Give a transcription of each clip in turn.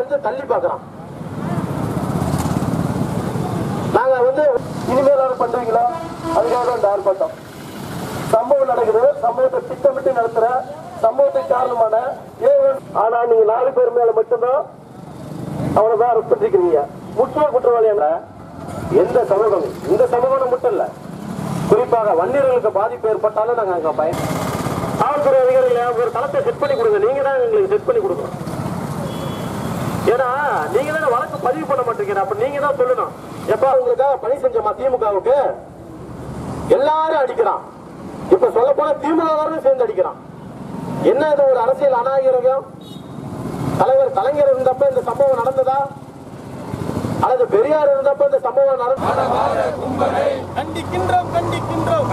வந்து தள்ளி பார்க்கறான் நாங்க வந்து இனிமேல் பண்றீங்களா அதுக்காக தான் இந்த ஆர்ப்பாட்டம் சம்பவம் நடக்குது சம்பவத்தை திட்டமிட்டு நடத்துற சம்பவத்துக்கு காரணமான ஏன் ஆனா நீங்க நாலு பேர் மேல மட்டும்தான் அவனை தான் அரெஸ்ட் பண்ணிருக்கீங்க முக்கிய குற்றவாளி என்ன எந்த சமூகம் இந்த சமூகம் மட்டும் இல்ல குறிப்பாக வன்னியர்களுக்கு பாதிப்பு ஏற்பட்டாலும் நாங்க அங்க பயன் காவல்துறை அதிகாரிகள் ஒரு தளத்தை செட் பண்ணி கொடுங்க நீங்க தான் எங்களுக்கு செட் பண்ணி கொடுக்கணும் ஏன்னா நீங்க தானே வழக்கு பதிவு பண்ண மாட்டீங்க அப்ப நீங்க தான் சொல்லணும் எப்ப உங்களுக்காக பணி செஞ்ச திமுகவுக்கு எல்லாரும் அடிக்கிறான் இப்ப சொல்ல போனா திமுக சேர்ந்து அடிக்கிறான் என்ன இது ஒரு அரசியல் அநாகரிகம் தலைவர் கலைஞர் இருந்தப்ப இந்த சம்பவம் நடந்ததா அல்லது பெரியார் இருந்தப்ப இந்த சம்பவம் நடந்ததா கண்டிக்கின்றோம் கண்டிக்கின்றோம்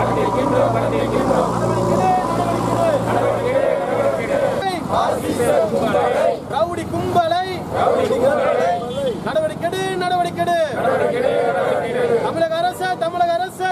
ரவுடி கும்பலை நடவடிக்கை நடவடிக்கை தமிழக அரசு தமிழக அரசு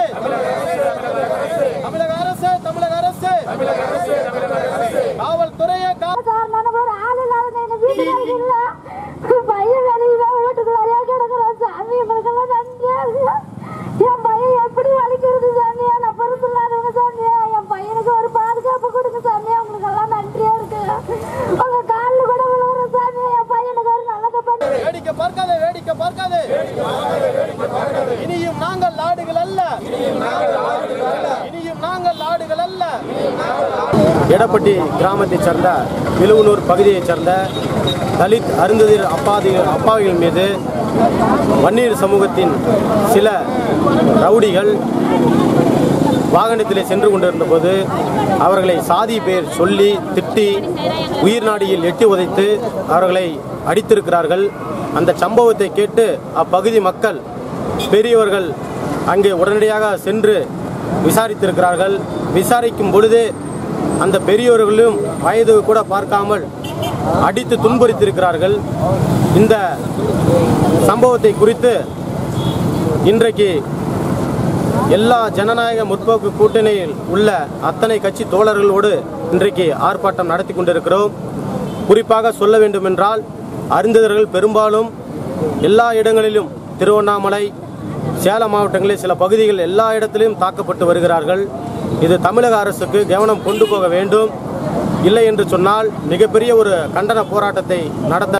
தமிழக அரசு தமிழக அரசு காவல்துறையை கா- சார் நான் ஒரு ஆள் இல்லாத எங்க வீட்டுக்காரங்க இல்ல பையன் வெளியில வீட்டுக்குள்ளாரியா கிடக்குறான் சாமி இவங்களுக்கெல்லாம் நன்றியா இருக்கு என் பையன் எப்படி வலிக்கிறது சாமியா நான் பொறுத்து இல்லாதவங்க சாமியா என் பையனுக்கு ஒரு பாதுகாப்பு கொடுங்க சாமியா உங்களுக்கு எல்லாம் நன்றியா இருக்கு உங்க காலில் கூட விழுவுற சாமியா என் பையனுக்கு ஒரு நல்லதை பண்ணி வேடிக்கை பார்க்காதே வேடிக்கை பார்க்காதே இனியும் நாங்கள் லாடுகள் அல்ல இனியும் நாங்கள் லாடுகள் அல்ல எடப்பட்டி கிராமத்தைச் சேர்ந்த விழுவனூர் பகுதியைச் சேர்ந்த தலித் அருந்ததிர் அப்பாதி அப்பாவிகள் மீது வன்னியர் சமூகத்தின் சில ரவுடிகள் வாகனத்திலே சென்று கொண்டிருந்த போது அவர்களை சாதி பேர் சொல்லி திட்டி உயிர் நாடியில் எட்டி உதைத்து அவர்களை அடித்திருக்கிறார்கள் அந்த சம்பவத்தை கேட்டு அப்பகுதி மக்கள் பெரியவர்கள் அங்கே உடனடியாக சென்று விசாரித்திருக்கிறார்கள் விசாரிக்கும் பொழுதே அந்த பெரியவர்களும் வயது கூட பார்க்காமல் அடித்து துன்புறுத்தியிருக்கிறார்கள் இந்த சம்பவத்தை குறித்து இன்றைக்கு எல்லா ஜனநாயக முற்போக்கு கூட்டணியில் உள்ள அத்தனை கட்சி தோழர்களோடு இன்றைக்கு ஆர்ப்பாட்டம் நடத்தி கொண்டிருக்கிறோம் குறிப்பாக சொல்ல வேண்டுமென்றால் அருந்ததர்கள் பெரும்பாலும் எல்லா இடங்களிலும் திருவண்ணாமலை சேலம் மாவட்டங்களில் சில பகுதிகள் எல்லா இடத்திலும் தாக்கப்பட்டு வருகிறார்கள் இது தமிழக அரசுக்கு கவனம் கொண்டு போக வேண்டும் இல்லை என்று சொன்னால் மிகப்பெரிய ஒரு கண்டன போராட்டத்தை நடத்த